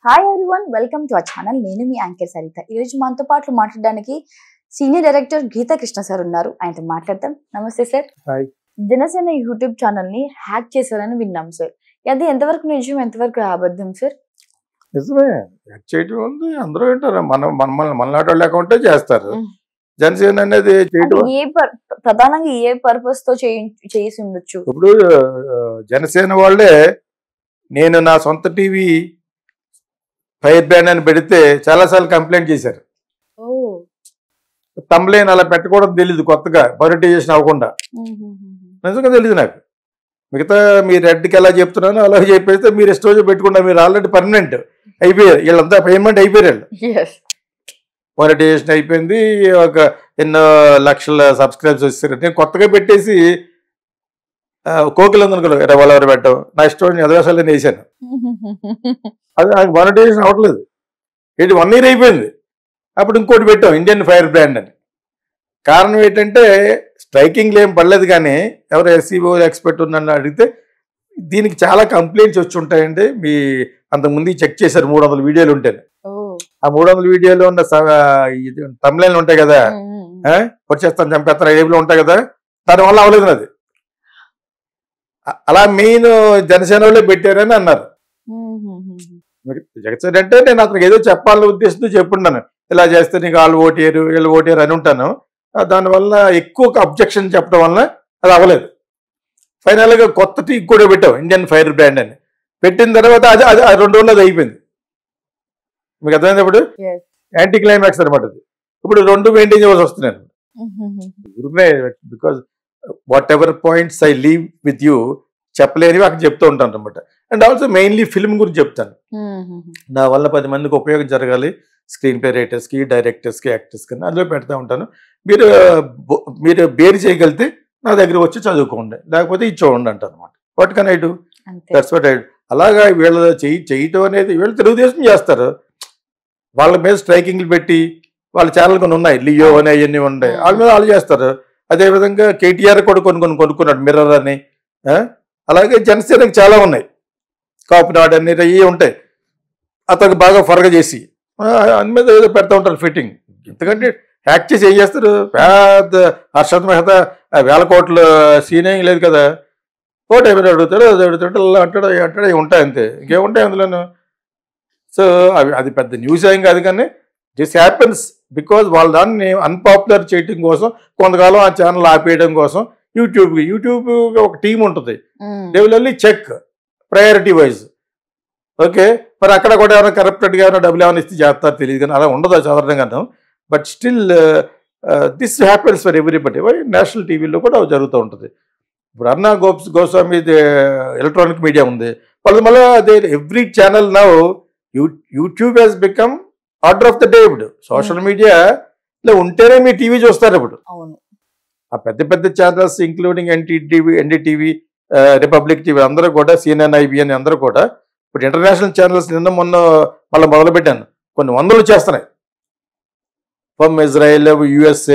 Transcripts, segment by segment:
Hi everyone welcome to our channel నేను మీ anchor Saritha ఈ రోజు మనతో పాటు మాట్లాడడానికి senior director Geetha Krishna sir ఉన్నారు ఆయనతో మాట్లాడదాం నమస్తే sir hi. Janasena YouTube channel ని హ్యాక్ చేశారని విన్నాం సార్ అది ఎంతవరకు నిజం ఎంతవరకు అబద్ధం సార్ నిజమే యాక్ట్ చేయటం ఉంది అందరూ వింటారు మన మన మన మనలాంటి వాళ్ళు అకౌంటే చేస్తారు మ్మ్. జనసేన అనేది అంటే చేయటం ఏ పర్- ప్రధానంగా ఏ పర్పస్ తో చేయి- చేసి ఉండొచ్చు ఇప్పుడు ఆ, జనసేన వాళ్ళే నేను నా సొంత టీవీ ఫైర్ బ్యాండ్ అని పెడితే చాలాసార్లు కంప్లైంట్ చేశారు ఓ తమ్లేన్ అలా పెట్టకూడదు తెలియదు కొత్తగా మానిటైజేషన్ అవ్వకుండా నిజంగా తెలియదు నాకు మిగతా మీ రెడ్కి ఎలా చెప్తున్నానో అలా చెప్పేస్తే మీరు ఇష్టం వచ్చి పెట్టుకున్నా మీరు ఆల్రెడీ పర్మనెంట్ అయిపోయారు వీళ్ళంతా పేమెంట్ అయిపోయారు వీళ్ళు ఎస్ మానిటైజేషన్ అయిపోయింది ఒక ఎన్నో లక్షల సబ్స్క్రైబ్స్ వచ్చారు నేను కొత్తగా పెట్టేసి కోకిలందరూ కూడా రెవలవర్ పెట్టాం నా ఇష్టం ఎదవేసాలని వేసాను అది నాకు మానిటైజేషన్ అవ్వట్లేదు ఏంటి వన్ ఇయర్ అయిపోయింది అప్పుడు ఇంకోటి పెట్టాం ఇండియన్ ఫైర్ బ్రాండ్ అని కారణం ఏంటంటే స్ట్రైకింగ్లు ఏం పడలేదు కానీ ఎవరు ఎస్సీఓ ఎక్స్పర్ట్ ఉన్నారని అడిగితే దీనికి చాలా కంప్లైంట్స్ వచ్చి ఉంటాయండి మీ అంతకుముందు చెక్ చేశారు మూడు వందల వీడియోలు ఉంటాయి ఓ ఆ మూడు వందల వీడియోలో ఉన్న తమిళలు ఉంటాయి కదా ఆ? వచ్చేస్తాను చంపేస్తాను ఏబులు ఉంటాయి కదా దానివల్ల అవ్వలేదు అది అ- అలా మెయిన్ జనసేన వాళ్ళే పెట్టారని అన్నారు జగన్ అంటే నేను అతనికి ఏదో చెప్పాలనే ఉద్దేశంతో చెప్పున్నాను ఇలా చేస్తే నీకు వాళ్ళు ఓటేరు వీళ్ళు ఓటేరు అని ఉంటాను ఆ దానివల్ల ఎక్కువ అబ్జెక్షన్ చెప్పడం వల్ల అది అవ్వలేదు ఫైనల్గా కొత్త టీ కూడా పెట్టాం ఇండియన్ ఫైర్ బ్రాండ్ అని పెట్టిన తర్వాత అది అది ఆ రెండు రోజులు అది అయిపోయింది మీకు అర్థమైంది ఇప్పుడు Yes. యాంటీ క్లైమాక్స్ అనమాట అది ఇప్పుడు రెండు మెయింటైన్ చేయవలసి వస్తున్నాను ఊరికే because whatever points I leave with you చెప్పలేనివి అక్కడ చెప్తూ ఉంటాను అనమాట అండ్ ఆల్సో మెయిన్లీ ఫిల్మ్ గురించి చెప్తాను నా వల్ల పది మందికి ఉపయోగం జరగాలి స్క్రీన్ ప్లే రైటర్స్కి డైరెక్టర్స్కి యాక్టర్స్కి అందులో పెడతా ఉంటాను మీరు బో- మీరు బేర్ చేయగలిగితే నా దగ్గర వచ్చి చదువుకోండి లేకపోతే ఇది చూడండి అంటాను అనమాట వాట్ కెన్ ఐ డూ అంతే దట్స్ వాట్ ఐ అలాగా వీళ్ళ చెయ్యి చేయటం అనేది వీళ్ళు తెలుగుదేశం చేస్తారు వాళ్ళ మీద స్ట్రైకింగ్లు పెట్టి వాళ్ళ ఛానల్ కొన్ని ఉన్నాయి లియో అని అవన్నీ ఉన్నాయి వాళ్ళ మీద వాళ్ళు చేస్తారు అదేవిధంగా కేటీఆర్ కూడా కొన్ని కొన్ని కొనుక్కున్నాడు మిర్రర్ అని ఆ? అలాగే జనసేనకి చాలా ఉన్నాయి కాపునాడు అని ఇవి ఉంటాయి అతనికి బాగా ఫరగ చేసి ఆ, అన్ని మీద ఏదో పెడతా ఉంటారు ఫిట్టింగ్ ఎందుకంటే హ్యాక్ చేసి ఏం చేస్తారు పెద్ద హర్షద్ మెహతా ఆ వేల కోట్ల సీన్ ఏం లేదు కదా కోట ఏమైనా అడుగుతాడు అది అడుగుతాడు ఇలా అంటాడు ఇవి అంటాడు ఇవి ఉంటాయి అంతే ఇంకేముంటాయి అందులోను సో అవి అది పెద్ద న్యూస్ ఏం కాదు కానీ దిస్ హ్యాపెన్స్ బికాజ్ వాళ్ళ దాన్ని అన్పాపులర్ చేయడం కోసం కొంతకాలం ఆ ఛానల్ ఆపేయడం కోసం యూట్యూబ్కి యూట్యూబ్ ఒక టీం ఉంటుంది they will only check priority wise okay మరి అక్కడ కూడా ఏమైనా కరప్టెడ్గా ఏమైనా డబ్బులు ఏమైనా ఇస్తే చేస్తారు తెలియదు కానీ అలా ఉండదు సాధారణంగాను but still this happens for everybody national టీవీలో కూడా జరుగుతూ ఉంటుంది ఇప్పుడు అన్నా గోప్స్ గోస్వామి ఎలక్ట్రానిక్ మీడియా ఉంది వాళ్ళు మళ్ళీ అదే every channel now you YouTube has become order of the day ఇప్పుడు సోషల్ మీడియాలో ఉంటేనే మీ టీవీ చూస్తారు ఇప్పుడు అవును ఆ పెద్ద పెద్ద channels including NTTV NDTV Republic TV అందరూ కూడా సిఎన్ఎన్ ఐబిఎన్ అందరూ కూడా ఇప్పుడు ఇంటర్నేషనల్ ఛానల్స్ నిన్న మొన్న మళ్ళీ మొదలు పెట్టాను కొన్ని వందలు చేస్తున్నాయి from Israel USA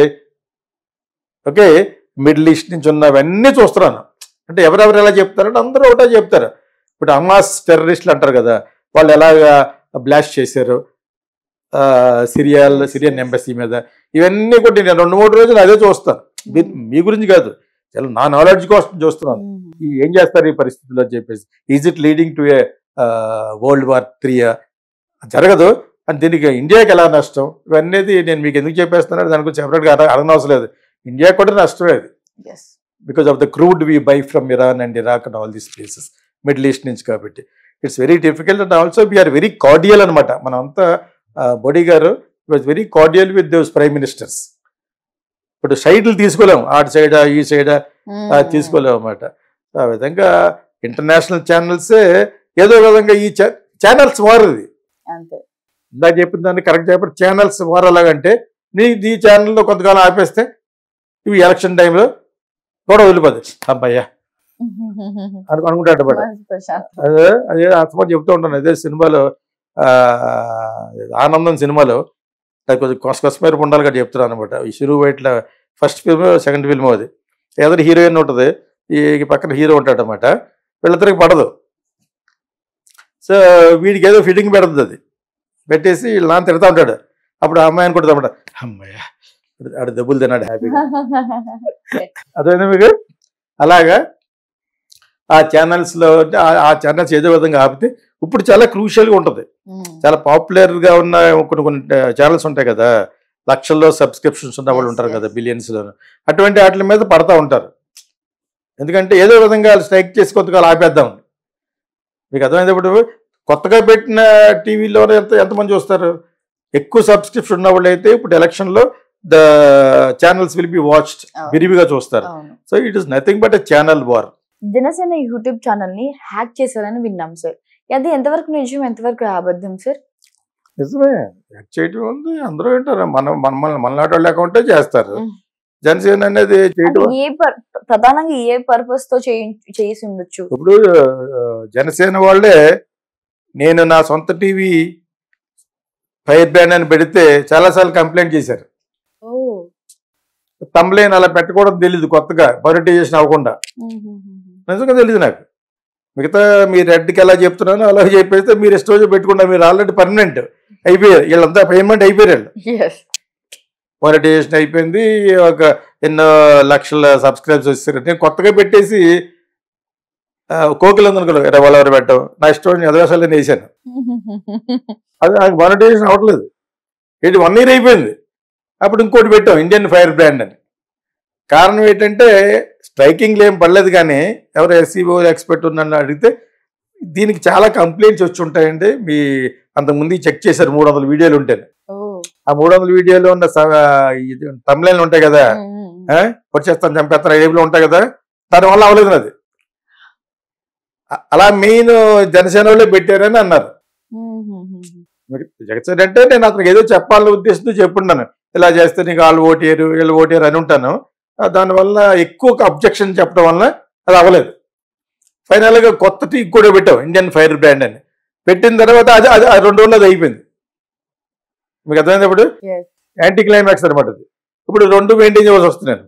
okay middle east నుంచి ఉన్నవన్నీ చూస్తున్నాను అంటే ఎవరెవరు ఎలా చెప్తారంటే అందరూ ఒకటే చెప్తారు ఇప్పుడు అమాస్ టెర్రరిస్టులు అంటారు కదా వాళ్ళు ఎలాగా బ్లాస్ట్ చేశారు ఆ, సిరియాల్ సిరియన్ ఎంబసీ మీద ఇవన్నీ కూడా నేను రెండు మూడు రోజులు అదే చూస్తాను మీ- మీ గురించి కాదు చాలా నా నాలెడ్జ్ కోసం చూస్తున్నాను ఈ ఏం చేస్తారు ఈ పరిస్థితుల్లో అని చెప్పేసి is it leading to a world war three జరగదు అని దీనికి ఇండియాకి ఎలా నష్టం ఇవన్నీ నేను మీకు ఎందుకు చెప్పేస్తున్నాను దాని గురించి సెపరేట్గా అడగ అడగనవసరం లేదు ఇండియా కూడా నష్టమే అది is because of the crude we buy from Iran and Iraq and all these places middle east నుంచి కాబట్టి it's very difficult and also we are very cordial అనమాట మనం అంతా Modi garu was very cordial with those prime ministers ఇప్పుడు సైడ్లు తీసుకోలేము ఆటు సైడా ఈ సైడా తీసుకోలేము అన్నమాట ఆ విధంగా ఇంటర్నేషనల్ ఛానల్సే ఏదో విధంగా ఈ ఛానల్స్ వారది అంతే ఇందాక చెప్పిన దాన్ని కరెక్ట్ చెప్పి ఛానల్స్ వారలాగంటే నీ ఈ ఛానల్లో కొంతకాలం ఆపేస్తే ఇవి ఎలక్షన్ టైంలో కూడా వదిలిపోతుంది అబ్బాయ్యా అను అనుకుంటాడు బట్ మనసు ప్రశాంత్ అదే అదే అర్థమని చెప్తూ ఉంటాను అదే సినిమాలో ఆ, ఆనందం సినిమాలో నాకు కొంచెం కొస కొసమేరకు ఉండాలి కదా చెప్తున్నాను అనమాట ఈ Sreenu Vaitla first film second film అది ఎదురు హీరోయిన్ ఉంటుంది ఈ పక్కన హీరో ఉంటాడు అనమాట వీళ్ళిద్దరికి పడదు సో వీడికి ఏదో ఫిట్టింగ్ పెడుతుంది అది పెట్టేసి వీళ్ళ నాన్న తిడతా ఉంటాడు అప్పుడు ఆ అమ్మాయిని కొడుతా ఉంటాడు అమ్మాయ ఆడు దెబ్బలు తిన్నాడు హ్యాపీగా అదేనా మీకు అలాగా ఆ ఛానల్స్ లో అంటే ఆ- ఆ ఛానల్స్ ఏదో విధంగా ఆపితే ఇప్పుడు చాలా క్రూషియల్ గా ఉంటది ఉమ్. చాలా పాపులర్ గా ఉన్న కొన్ని కొన్ని ఛానల్స్ ఉంటాయి కదా లక్షల్లో సబ్స్క్రిప్షన్స్ ఉన్న వాళ్ళు Yes, ఉంటారు కదా yes. బిలియన్స్ లో అటువంటి వాటి మీద పడతా ఉంటారు ఎందుకంటే ఏదో విధంగా స్ట్రైక్ చేసి కొంతకాలం ఆపేద్దాం మీకు అర్థమైనప్పుడు కొత్తగా పెట్టిన టీవీలో ఎంత ఎంతమంది చూస్తారు ఎక్కువ సబ్స్క్రిప్షన్ ఉన్న వాళ్ళు అయితే ఇప్పుడు ఎలక్షన్ లో the channels will be watched అవును. విరివిగా చూస్తారు అవును so it is nothing but a channel war Janasena YouTube channel ని హ్యాక్ చేశారని విన్నాం సార్ అది ఎంతవరకు నిజం ఎంతవరకు అబద్ధం సార్ నిజమే యాక్ట్ చేయటం వల్ల అందరూ వింటారు మనం మన మన మనలాంటి వాళ్ళు అకౌంటే చేస్తారు Mm. జనసేన అనేది అంటే చేయటం ఏ పర్- ప్రధానంగా ఏ పర్పస్ తో చేయి- చేసి ఉండొచ్చు ఇప్పుడు ఆ, జనసేన వాళ్ళే నేను నా సొంత టీవీ ఫైర్ బ్యాండ్ అని పెడితే చాలాసార్లు కంప్లైంట్ చేశారు ఓ తమ్లేన్ అలా పెట్టకూడదు తెలియదు కొత్తగా మానిటైజేషన్ అవ్వకుండా నిజంగా తెలియదు నాకు మిగతా మీ రెడ్కి ఎలా చెప్తున్నానో అలా చెప్పేస్తే మీరు ఇష్టం వచ్చి పెట్టుకున్నా మీరు ఆల్రెడీ పర్మనెంట్ అయిపోయారు వీళ్ళంతా పేమెంట్ అయిపోయారు వాళ్ళు ఎస్ మానిటైజేషన్ అయిపోయింది ఒక ఎన్నో లక్షల సబ్స్క్రైబ్స్ వచ్చారు నేను కొత్తగా పెట్టేసి కోకిలు అనుకో వాళ్ళు ఎవరు పెట్టాం నా ఇష్టం ఎదవేసాలని వేసాను అది నాకు మానిటైజేషన్ అవ్వట్లేదు ఏంటి వన్ ఇయర్ అయిపోయింది అప్పుడు ఇంకోటి పెట్టాం ఇండియన్ ఫైర్ బ్రాండ్ అని కారణం ఏంటంటే స్ట్రైకింగ్లు ఏం పడలేదు కానీ ఎవరు ఎస్సీఓ ఎక్స్పర్ట్ ఉన్నారని అడిగితే దీనికి చాలా కంప్లైంట్స్ వచ్చి ఉంటాయండి మీ అంతకుముందు చెక్ చేశారు మూడు వందల వీడియోలు ఉంటాయి ఓ ఆ మూడు వందల వీడియోలో ఉన్న తమిళలు ఉంటాయి కదా ఆ? వచ్చేస్తాను చంపేస్తాను ఏబులు ఉంటాయి కదా దానివల్ల అవ్వలేదు అది అ- అలా మెయిన్ జనసేన వాళ్ళే పెట్టారని అన్నారు జగన్ అంటే నేను అతనికి ఏదో చెప్పాలనే ఉద్దేశంతో చెప్పున్నాను ఇలా చేస్తే నీకు వాళ్ళు ఓటేరు వీళ్ళు ఓటేరు అని ఉంటాను ఆ, దానివల్ల ఎక్కువ అబ్జెక్షన్ చెప్పడం వల్ల అది అవ్వలేదు ఫైనల్గా కొత్త టీ కూడా పెట్టాం ఇండియన్ ఫైర్ బ్రాండ్ అని పెట్టిన తర్వాత అది అది ఆ రెండు రోజులు అది అయిపోయింది మీకు అర్థమైంది ఇప్పుడు Yes. యాంటీ క్లైమాక్స్ అనమాట అది ఇప్పుడు రెండు మెయింటైన్ చేయవలసి వస్తున్నాను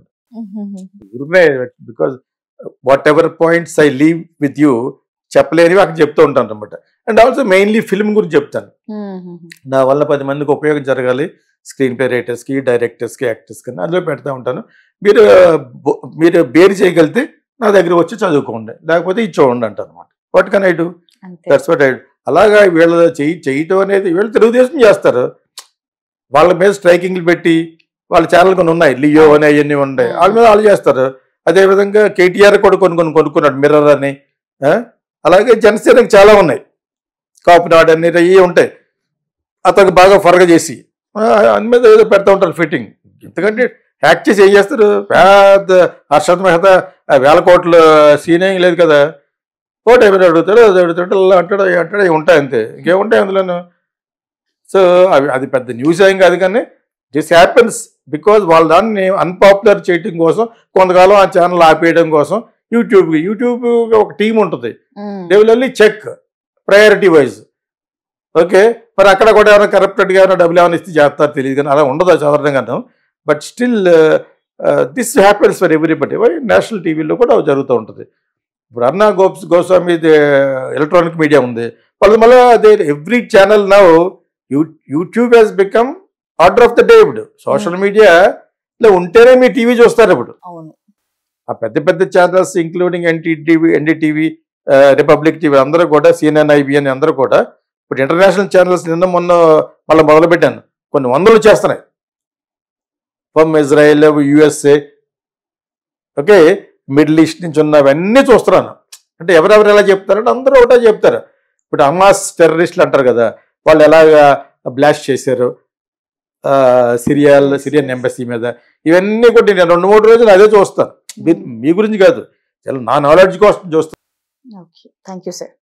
because whatever points I leave with you చెప్పలేనివి అక్కడ చెప్తూ ఉంటాను అనమాట అండ్ ఆల్సో మెయిన్లీ ఫిల్మ్ గురించి చెప్తాను నా వల్ల పది మందికి ఉపయోగం జరగాలి స్క్రీన్ ప్లే రైటర్స్కి డైరెక్టర్స్కి యాక్టర్స్కి అందులో పెడతా ఉంటాను మీరు బో- మీరు బేరు చేయగలిగితే నా దగ్గర వచ్చి చదువుకోండి లేకపోతే ఇది చూడండి అంటాను అనమాట వాట్ కెన్ ఐ డూ అంతే దట్స్ వాట్ ఐ అలాగా వీళ్ళ చెయ్యి చేయటం అనేది వీళ్ళు తెలుగుదేశం చేస్తారు వాళ్ళ మీద స్ట్రైకింగ్లు పెట్టి వాళ్ళ ఛానల్ కొన్ని ఉన్నాయి లియో అని అవన్నీ ఉన్నాయి వాళ్ళ మీద వాళ్ళు చేస్తారు అదేవిధంగా కేటీఆర్ కూడా కొన్ని కొన్ని కొనుక్కున్నాడు మిర్రర్ అని ఆ? అలాగే జనసేనకి చాలా ఉన్నాయి కాపునాడు అని ఇవి ఉంటాయి అతనికి బాగా ఫరగ చేసి ఆ, అన్ని మీద ఏదో పెడతా ఉంటారు ఫిట్టింగ్ ఎందుకంటే హ్యాక్ చేసి ఏం చేస్తారు పెద్ద హర్షద్ మెహతా ఆ వేల కోట్ల సీన్ ఏం లేదు కదా కోట ఏమైనా అడుగుతాడు అది అడుగుతాడు ఇలా అంటాడు ఇవి అంటాడు ఇవి ఉంటాయి అంతే ఇంకేముంటాయి అందులోను సో అవి అది పెద్ద న్యూస్ ఏం కాదు కానీ దిస్ హ్యాపెన్స్ బికాజ్ వాళ్ళ దాన్ని అన్పాపులర్ చేయడం కోసం కొంతకాలం ఆ ఛానల్ ఆపేయడం కోసం యూట్యూబ్ యూట్యూబ్ ఒక టీం ఉంటుంది they will only check priority wise okay మరి అక్కడ కూడా ఏమైనా కరప్టెడ్గా ఏమైనా డబ్బులు ఏమైనా ఇస్తే చేస్తారు తెలియదు కానీ అలా ఉండదు చదవడంగాను but still this happens for everybody national టీవీలో కూడా జరుగుతూ ఉంటుంది ఇప్పుడు అన్నా గోప్స్ గోస్వామి ఎలక్ట్రానిక్ మీడియా ఉంది వాళ్ళు మళ్ళీ అదే every channel now you YouTube has become order of the day ఇప్పుడు సోషల్ మీడియాలో ఉంటేనే మీ టీవీ చూస్తారు ఇప్పుడు అవును ఆ పెద్ద పెద్ద channels including NTTV NDTV Republic TV అందరూ కూడా సిఎన్ఎన్ ఐబిఎన్ అందరూ కూడా ఇప్పుడు ఇంటర్నేషనల్ ఛానల్స్ నిన్న మొన్న మళ్ళీ మొదలు పెట్టాను కొన్ని వందలు చేస్తున్నాయి from Israel USA okay middle east నుంచి ఉన్నవన్నీ చూస్తున్నాను అంటే ఎవరెవరు ఎలా చెప్తారంటే అందరూ ఒకటే చెప్తారు ఇప్పుడు అమాస్ టెర్రరిస్టులు అంటారు కదా వాళ్ళు ఎలాగా బ్లాస్ట్ చేశారు ఆ, సిరియాల్ సిరియన్ ఎంబసీ మీద ఇవన్నీ కూడా నేను రెండు మూడు రోజులు అదే చూస్తాను మీ- మీ గురించి కాదు చాలా నా నాలెడ్జ్ కోసం చూస్తాను ఓకే థ్యాంక్ యూ సార్